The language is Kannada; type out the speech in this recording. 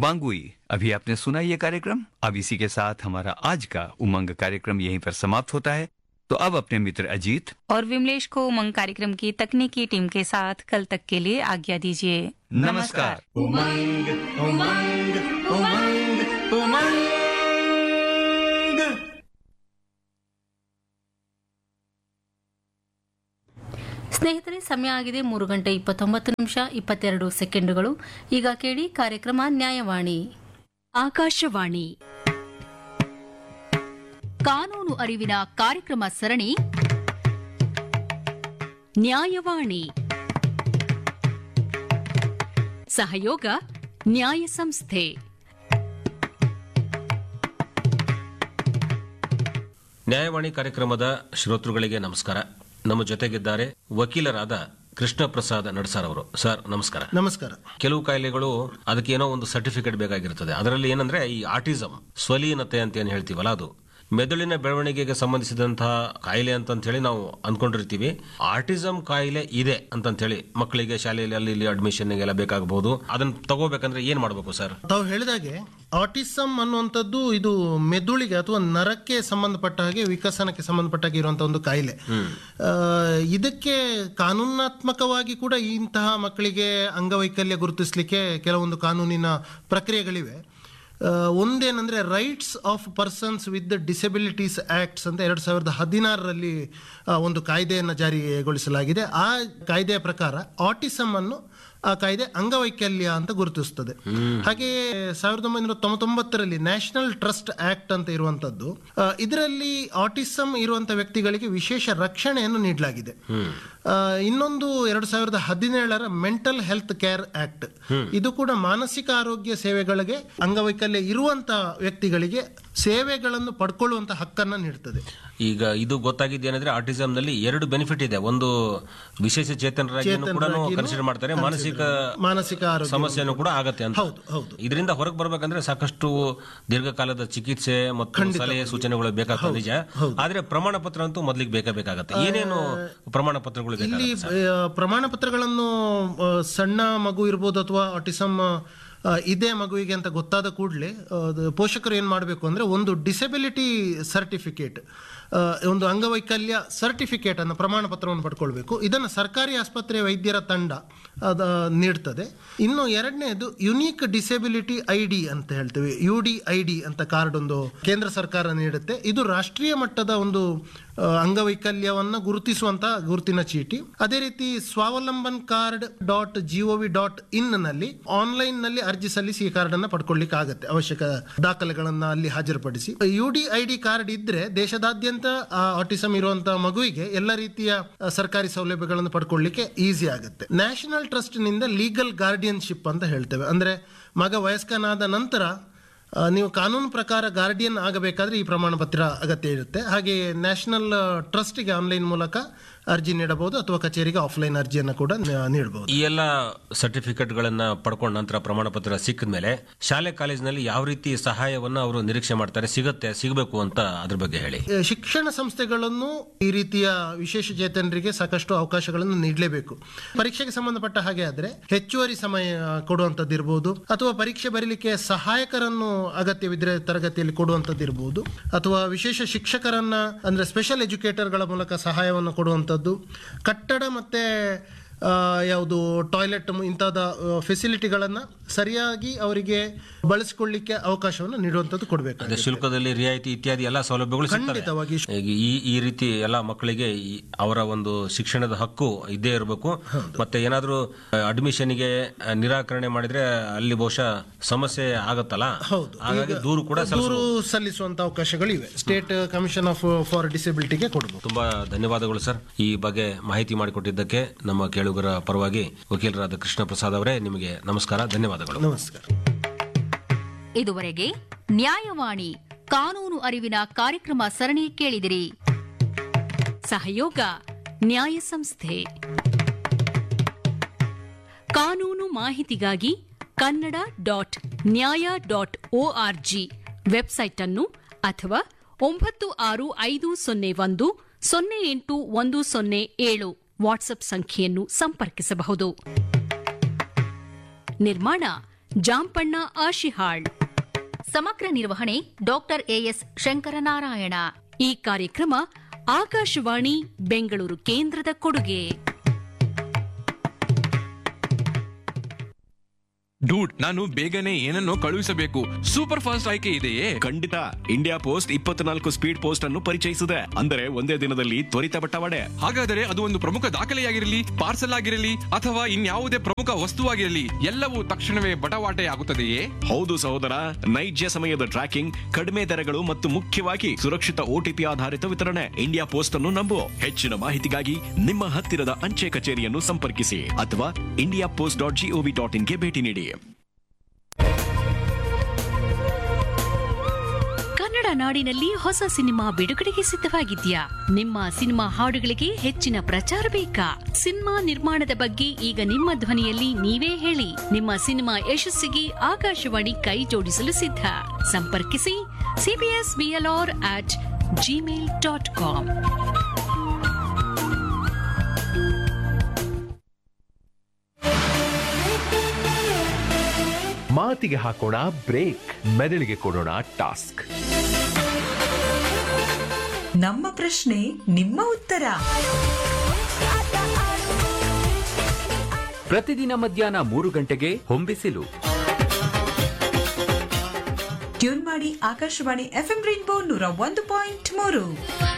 बांगुई अभी आपने सुना ये कार्यक्रम अब इसी के साथ हमारा आज का उमंग कार्यक्रम यहीं पर समाप्त होता है तो अब अपने मित्र अजीत और विमलेश को उमंग कार्यक्रम की तकनीकी टीम के साथ कल तक के लिए आज्ञा दीजिए नमस्कार उमंग उमंग उमंग उमंग ಸ್ನೇಹಿತರೆ ಸಮಯ ಆಗಿದೆ ಮೂರು ಗಂಟೆ ಇಪ್ಪತ್ತೊಂಬತ್ತು ನಿಮಿಷ ಇಪ್ಪತ್ತೆರಡು ಸೆಕೆಂಡುಗಳು ಈಗ ಕೇಳಿ ಕಾರ್ಯಕ್ರಮ ನ್ಯಾಯವಾಣಿ ಆಕಾಶವಾಣಿ ಕಾನೂನು ಅರಿವಿನ ಕಾರ್ಯಕ್ರಮ ಸರಣಿ ನ್ಯಾಯವಾಣಿ ಸಹಯೋಗ ನ್ಯಾಯ ಸಂಸ್ಥೆ ನ್ಯಾಯವಾಣಿ ಕಾರ್ಯಕ್ರಮದ ಶ್ರೋತೃಗಳಿಗೆ ನಮಸ್ಕಾರ ನಮ್ಮ ಜೊತೆಗಿದ್ದಾರೆ ವಕೀಲರಾದ ಕೃಷ್ಣ ಪ್ರಸಾದ್ ನಡ್ಸಾರ್ ಅವರು ಸರ್ ನಮಸ್ಕಾರ ನಮಸ್ಕಾರ ಕೆಲವು ಕಾಯಿಲೆಗಳು ಅದಕ್ಕೆ ಏನೋ ಒಂದು ಸರ್ಟಿಫಿಕೇಟ್ ಬೇಕಾಗಿರ್ತದೆ ಅದರಲ್ಲಿ ಏನಂದ್ರೆ ಈ ಆಟಿಸಂ ಸ್ವಲೀನತೆ ಅಂತ ಏನ್ ಹೇಳ್ತೀವಲ್ಲ ಅದು ಮೆದುಳಿನ ಬೆಳವಣಿಗೆಗೆ ಸಂಬಂಧಿಸಿದಂತಹ ಕಾಯಿಲೆ ಅಂತ ಹೇಳಿ ನಾವು ಅನ್ಕೊಂಡಿರ್ತೀವಿ ಆಟಿಸಂ ಕಾಯಿಲೆ ಇದೆ ಅಂತ ಹೇಳಿ ಮಕ್ಕಳಿಗೆ ಶಾಲೆಯಲ್ಲಿ ಅಲ್ಲಿ ಇಲ್ಲಿ ಅಡ್ಮಿಷನ್ ಎಲ್ಲ ಬೇಕಾಗಬಹುದು ಅದನ್ನ ತಗೋಬೇಕಂದ್ರೆ ಏನ್ ಮಾಡಬೇಕು ಸರ್ ತಾವು ಹೇಳಿದಾಗೆ ಆಟಿಸಮ್ ಅನ್ನುವಂಥದ್ದು ಇದು ಮೆದುಳಿಗೆ ಅಥವಾ ನರಕ್ಕೆ ಸಂಬಂಧಪಟ್ಟ ಹಾಗೆ ವಿಕಸನಕ್ಕೆ ಸಂಬಂಧಪಟ್ಟ ಹಾಗೆ ಇರುವಂತಹ ಒಂದು ಕಾಯಿಲೆ ಆ, ಇದಕ್ಕೆ ಕಾನೂನಾತ್ಮಕವಾಗಿ ಕೂಡ ಇಂತಹ ಮಕ್ಕಳಿಗೆ ಅಂಗವೈಕಲ್ಯ ಗುರುತಿಸಲಿಕ್ಕೆ ಕೆಲವೊಂದು ಕಾನೂನಿನ ಪ್ರಕ್ರಿಯೆಗಳಿವೆ ಆ, ಒಂದೇನಂದ್ರೆ rights of persons with disabilities acts ಅಂತ ಎರಡ್ ಸಾವಿರದ ಹದಿನಾರರಲ್ಲಿ ಆ, ಒಂದು ಕಾಯ್ದೆಯನ್ನು ಜಾರಿಗೊಳಿಸಲಾಗಿದೆ ಆ ಕಾಯ್ದೆಯ ಪ್ರಕಾರ ಆಟಿಸಮ್ ಅನ್ನು ಆ ಕಾಯ್ದೆ ಅಂಗವೈಕಲ್ಯ ಅಂತ ಗುರುತಿಸುತ್ತದೆ ಹಾಗೆಯೇ ಸಾವಿರದ ಒಂಬೈನೂರ ತೊಂಬತ್ತೊಂಬತ್ತರಲ್ಲಿ ನ್ಯಾಷನಲ್ ಟ್ರಸ್ಟ್ ಆಕ್ಟ್ ಅಂತ ಇರುವಂತದ್ದು ಆ, ಇದರಲ್ಲಿ ಆಟಿಸಮ್ ಇರುವಂತ ವ್ಯಕ್ತಿಗಳಿಗೆ ವಿಶೇಷ ರಕ್ಷಣೆಯನ್ನು ನೀಡಲಾಗಿದೆ ಆ, ಇನ್ನೊಂದು ಎರಡು ಸಾವಿರದ ಹದಿನೇಳರ ಮೆಂಟಲ್ ಹೆಲ್ತ್ ಕೇರ್ ಆಕ್ಟ್ ಇದು ಕೂಡ ಮಾನಸಿಕ ಆರೋಗ್ಯ ಸೇವೆಗಳಿಗೆ ಅಂಗವೈಕಲ್ಯ ಇರುವಂತ ವ್ಯಕ್ತಿಗಳಿಗೆ ಸೇವೆಗಳನ್ನು ಪಡ್ಕೊಳ್ಳುವಂತ ಹಕ್ಕನ್ನ ನೀಡುತ್ತದೆ ಈಗ ಇದು ಗೊತ್ತಾಗಿದ್ದೇನೆಂದ್ರೆ ಆಟಿಸಂ ನಲ್ಲಿ ಎರಡು ಬೆನಿಫಿಟ್ ಇದೆ ಒಂದು ವಿಶೇಷ ಚೇತನರಾಗಿ ಕೂಡ ಚೇತನರಾಗಿನೂ ಕನ್ಸಿಡರ್ ಮಾಡ್ತಾರೆ ಮಾನಸಿಕ ಮಾನಸಿಕ ಆರೋಗ್ಯ ಸಮಸ್ಯೆನೂ ಕೂಡ ಆಗತ್ತೆ ಅಂತ ಹೌದು, ಹೌದು. ಇದರಿಂದ ಹೊರಗೆ ಬರ್ಬೇಕಂದ್ರೆ ಸಾಕಷ್ಟು ದೀರ್ಘಕಾಲದ ಚಿಕಿತ್ಸೆ ಮತ್ತು ಸಲಹೆ ಸೂಚನೆಗಳು ಬೇಕಾಗ್ತದೆ ನಿಜ ಆದ್ರೆ ಪ್ರಮಾಣ ಪತ್ರ ಅಂತೂ ಮೊದಲಿಗೆ ಬೇಕೇ ಬೇಕಾಗತ್ತೆ ಏನೇನು ಪ್ರಮಾಣ ಪತ್ರಗಳು ಇಲ್ಲಿ ಬೇಕಾಗುತ್ತೆ ಆ, ಪ್ರಮಾಣ ಪತ್ರಗಳನ್ನು ಆ, ಸಣ್ಣ ಮಗು ಇರ್ಬೋದು ಅಥವಾ ಆಟಿಸಮ್ ಆ, ಇದೇ ಮಗುವಿಗೆ ಅಂತ ಗೊತ್ತಾದ ಕೂಡಲೇ ಪೋಷಕರು ಏನು ಮಾಡಬೇಕು ಅಂದರೆ ಒಂದು ಡಿಸೆಬಿಲಿಟಿ ಸರ್ಟಿಫಿಕೇಟ್ ಒಂದು ಅಂಗವೈಕಲ್ಯ ಸರ್ಟಿಫಿಕೇಟ್ ಅನ್ನು ಪ್ರಮಾಣ ಪತ್ರವನ್ನು ಪಡ್ಕೊಳ್ಬೇಕು ಇದನ್ನು ಸರ್ಕಾರಿ ಆಸ್ಪತ್ರೆ ವೈದ್ಯರ ತಂಡ ಅದ ನೀಡ್ತದೆ ಇನ್ನು ಎರಡನೇದು ಯುನೀಕ್ ಡಿಸೆಬಿಲಿಟಿ ಐ ಡಿ ಅಂತ ಹೇಳ್ತೇವೆ ಯು ಡಿ ಐ ಡಿ ಅಂತ ಕಾರ್ಡ್ ಒಂದು ಕೇಂದ್ರ ಸರ್ಕಾರ ನೀಡುತ್ತೆ ಇದು ರಾಷ್ಟ್ರೀಯ ಮಟ್ಟದ ಒಂದು ಆ, ಅಂಗವೈಕಲ್ಯವನ್ನ ಗುರುತಿಸುವಂತ ಗುರುತಿನ ಚೀಟಿ ಅದೇ ರೀತಿ Swavalamban card dot gov dot I N ನಲ್ಲಿ ಆನ್ಲೈನ್ ನಲ್ಲಿ ಅರ್ಜಿ ಸಲ್ಲಿಸಿ ಈ ಕಾರ್ಡ್ ಅನ್ನ ಪಡ್ಕೊಳ್ಳಿಕ್ಕೆ ಆಗತ್ತೆ ಅವಶ್ಯಕ ದಾಖಲೆಗಳನ್ನ ಅಲ್ಲಿ ಹಾಜರುಪಡಿಸಿ U D I D card ಇದ್ರೆ ದೇಶದಾದ್ಯಂತ ಆಟಿಸಮ್ ಇರುವಂತಹ ಮಗುವಿಗೆ ಎಲ್ಲ ರೀತಿಯ ಆ, ಸರ್ಕಾರಿ ಸೌಲಭ್ಯಗಳನ್ನು ಪಡ್ಕೊಳ್ಳಿಕ್ಕೆ ಈಸಿ ಆಗುತ್ತೆ ನ್ಯಾಷನಲ್ ಟ್ರಸ್ಟ್ ನಿಂದ ಲೀಗಲ್ ಗಾರ್ಡಿಯನ್ಶಿಪ್ ಅಂತ ಹೇಳ್ತೇವೆ ಅಂದ್ರೆ ಮಗ ವಯಸ್ಕನಾದ ನಂತರ ಆ, ನೀವು ಕಾನೂನು ಪ್ರಕಾರ ಗಾರ್ಡಿಯನ್ ಆಗಬೇಕಾದ್ರೆ ಈ ಪ್ರಮಾಣ ಪತ್ರ ಅಗತ್ಯ ಇರುತ್ತೆ ಹಾಗೆ ನ್ಯಾಷನಲ್ ಟ್ರಸ್ಟ್ಗೆ ಆನ್ಲೈನ್ ಮೂಲಕ ಅರ್ಜಿ ನೀಡಬಹುದು ಅಥವಾ ಕಚೇರಿಗೆ ಆಫ್ಲೈನ್ ಅರ್ಜಿಯನ್ನು ಕೂಡ ನ- ನೀಡಬಹುದು ಈ ಎಲ್ಲ ಸರ್ಟಿಫಿಕೇಟ್ ಗಳನ್ನ ಪಡ್ಕೊಂಡ ನಂತರ ಪ್ರಮಾಣ ಪತ್ರ ಸಿಕ್ಕಿದ ಮೇಲೆ ಶಾಲೆ ಕಾಲೇಜಿನಲ್ಲಿ ಯಾವ ರೀತಿ ಸಹಾಯವನ್ನ ಅವರು ನಿರೀಕ್ಷೆ ಮಾಡ್ತಾರೆ ಸಿಗುತ್ತೆ ಸಿಗಬೇಕು ಅಂತ ಅದ್ರ ಬಗ್ಗೆ ಹೇಳಿ ಆ, ಶಿಕ್ಷಣ ಸಂಸ್ಥೆಗಳನ್ನು ಈ ರೀತಿಯ ವಿಶೇಷ ಚೇತನರಿಗೆ ಸಾಕಷ್ಟು ಅವಕಾಶಗಳನ್ನು ನೀಡಲೇಬೇಕು ಪರೀಕ್ಷೆಗೆ ಸಂಬಂಧಪಟ್ಟ ಹಾಗೆ ಆದ್ರೆ ಹೆಚ್ಚುವರಿ ಸಮಯ ಕೊಡುವಂತದ್ದು ಇರಬಹುದು ಅಥವಾ ಪರೀಕ್ಷೆ ಬರೀಲಿಕ್ಕೆ ಸಹಾಯಕರನ್ನು ಅಗತ್ಯವಿದ್ರೆ ತರಗತಿಯಲ್ಲಿ ಕೊಡುವಂತದ್ದು ಇರಬಹುದು ಅಥವಾ ವಿಶೇಷ ಶಿಕ್ಷಕರನ್ನ ಅಂದ್ರೆ ಸ್ಪೆಷಲ್ ಎಜುಕೇಟರ್ಗಳ ಮೂಲಕ ಸಹಾಯವನ್ನು ಕೊಡುವಂತದ್ದು ಕಟ್ಟಡ ಮತ್ತೆ ಆ, ಯಾವುದು ಟಾಯ್ಲೆಟ್ ಇಂಥದ ಫೆಸಿಲಿಟಿಗಳನ್ನ ಸರಿಯಾಗಿ ಅವರಿಗೆ ಬಳಸಿಕೊಳ್ಳಿಕ್ಕೆ ಅವಕಾಶವನ್ನು ನೀಡುವಂಥದ್ದು ಕೊಡಬೇಕು ಅದೇ ಶುಲ್ಕದಲ್ಲಿ ರಿಯಾಯಿತಿ ಇತ್ಯಾದಿ ಎಲ್ಲ ಸೌಲಭ್ಯಗಳು ಸಿಗ್ತವೆ ಖಂಡಿತವಾಗಿ. ಈಗ ಈ ಈ ರೀತಿ ಎಲ್ಲ ಮಕ್ಕಳಿಗೆ ಈ ಅವರ ಒಂದು ಶಿಕ್ಷಣದ ಹಕ್ಕು ಇದ್ದೇ ಇರಬೇಕು ಮತ್ತೆ ಏನಾದ್ರೂ ಅಡ್ಮಿಷನ್ಗೆ ನಿರಾಕರಣೆ ಮಾಡಿದ್ರೆ ಅಲ್ಲಿ ಬಹುಶಃ ಸಮಸ್ಯೆ ಆಗತ್ತಲ್ಲ ಹೌದು ಹಾಗಾಗಿ ದೂರು ಕೂಡ ದೂರು ಸಲ್ಲಿಸಬಹುದು ಸಲ್ಲಿಸುವಂತ ಅವಕಾಶಗಳಿವೆ ಸ್ಟೇಟ್ ಕಮಿಷನ್ ಆಫ್ ಫಾರ್ ಡಿಸೆಬಿಲಿಟಿಗೆ ಕೊಡಬಹುದು ತುಂಬಾ ಧನ್ಯವಾದಗಳು ಸರ್ ಈ ಬಗ್ಗೆ ಮಾಹಿತಿ ಮಾಡಿಕೊಟ್ಟಿದ್ದಕ್ಕೆ ನಮ್ಮ ಕೇಳುಗರ ಪರವಾಗಿ ವಕೀಲರಾದ ಕೃಷ್ಣ ಪ್ರಸಾದ್ ಅವರೇ ನಿಮಗೆ ನಮಸ್ಕಾರ ಧನ್ಯವಾದಗಳು ನಮಸ್ಕಾರ ಇದುವರೆಗೆ ನ್ಯಾಯವಾಣಿ ಕಾನೂನು ಅರಿವಿನ ಕಾರ್ಯಕ್ರಮ ಸರಣಿ ಕೇಳಿದಿರಿ ಸಹಯೋಗ ನ್ಯಾಯ ಸಂಸ್ಥೆ ಕಾನೂನು ಮಾಹಿತಿಗಾಗಿ Kannada dot Nyaya dot ORG website ಅನ್ನು ಅಥವಾ ಒಂಬತ್ತು ಆರು ಐದು ಸೊನ್ನೆ ಒಂದು ಸೊನ್ನೆ ಎಂಟು ಒಂದು ಸೊನ್ನೆ ಏಳು ವಾಟ್ಸ್ಆಪ್ ಸಂಖ್ಯೆಯನ್ನು ಸಂಪರ್ಕಿಸಬಹುದು ನಿರ್ಮಾಣ ಜಾಂಪಣ್ಣ ಆಶಿಹಾಳ್ ಸಮಗ್ರ ನಿರ್ವಹಣೆ ಡಾಕ್ಟರ್ ಎಎಸ್ ಶಂಕರನಾರಾಯಣ ಈ ಕಾರ್ಯಕ್ರಮ ಆಕಾಶವಾಣಿ ಬೆಂಗಳೂರು ಕೇಂದ್ರದ ಕೊಡುಗೆ ಡೂಡ್ ನಾನು ಬೇಗನೆ ಏನನ್ನೋ ಕಳುಹಿಸಬೇಕು ಸೂಪರ್ ಫಾಸ್ಟ್ ಆಯ್ಕೆ ಇದೆಯೇ ಖಂಡಿತ ಇಂಡಿಯಾ ಪೋಸ್ಟ್ ಇಪ್ಪತ್ನಾಲ್ಕು ಸ್ಪೀಡ್ ಪೋಸ್ಟ್ ಅನ್ನು ಪರಿಚಯಿಸಿದೆ ಅಂದರೆ ಒಂದೇ ದಿನದಲ್ಲಿ ತ್ವರಿತ ಬಟ್ಟವಾಡೆ ಹಾಗಾದರೆ ಅದು ಒಂದು ಪ್ರಮುಖ ದಾಖಲೆಯಾಗಿರಲಿ ಪಾರ್ಸಲ್ ಆಗಿರಲಿ ಅಥವಾ ಇನ್ಯಾವುದೇ ಪ್ರಮುಖ ವಸ್ತುವಾಗಿರಲಿ ಎಲ್ಲವೂ ತಕ್ಷಣವೇ ಬಟವಾಟೆ ಆಗುತ್ತದೆಯೇ ಹೌದು ಸಹೋದರ ನೈಜ ಸಮಯದ ಟ್ರ್ಯಾಕಿಂಗ್ ಕಡಿಮೆ ದರಗಳು ಮತ್ತು ಮುಖ್ಯವಾಗಿ ಸುರಕ್ಷಿತ ಓಟಿಪಿ ಆಧಾರಿತ ವಿತರಣೆ ಇಂಡಿಯಾ ಪೋಸ್ಟ್ ಅನ್ನು ನಂಬು ಹೆಚ್ಚಿನ ಮಾಹಿತಿಗಾಗಿ ನಿಮ್ಮ ಹತ್ತಿರದ ಅಂಚೆ ಕಚೇರಿಯನ್ನು ಸಂಪರ್ಕಿಸಿ ಅಥವಾ India post dot gov dot ಇನ್ಗೆ ಭೇಟಿ ನೀಡಿ ಕನ್ನಡ ನಾಡಿನಲ್ಲಿ ಹೊಸ ಸಿನಿಮಾ ಬಿಡುಗಡೆಗೆ ಸಿದ್ಧವಾಗಿದ್ಯಾ ನಿಮ್ಮ ಸಿನಿಮಾ ಹಾಡುಗಳಿಗೆ ಹೆಚ್ಚಿನ ಪ್ರಚಾರ ಬೇಕಾ ಸಿನಿಮಾ ನಿರ್ಮಾಣದ ಬಗ್ಗೆ ಈಗ ನಿಮ್ಮ ಧ್ವನಿಯಲ್ಲಿ ನೀವೇ ಹೇಳಿ ನಿಮ್ಮ ಸಿನಿಮಾ ಯಶಸ್ಸಿಗೆ ಆಕಾಶವಾಣಿ ಕೈ ಜೋಡಿಸಲು ಸಿದ್ಧ ಸಂಪರ್ಕಿಸಿ CBS BLR at Gmail dot com ಮಾತಿಗೆ ಹಾಕೋಣ ಬ್ರೇಕ್ ಮೆದುಳಿಗೆ ಕೊಡೋಣ ಟಾಸ್ಕ್ ನಮ್ಮ ಪ್ರಶ್ನೆ ನಿಮ್ಮ ಉತ್ತರ ಪ್ರತಿದಿನ ಮಧ್ಯಾಹ್ನ ಮೂರು ಗಂಟೆಗೆ ಹೊಂಬಿಸಿಲು ಟ್ಯೂನ್ ಮಾಡಿ ಆಕಾಶವಾಣಿ ಎಫ್ಎಂ ರೈನ್ಬೋ ನೂರ ಒಂದು ಪಾಯಿಂಟ್ ಮೂರು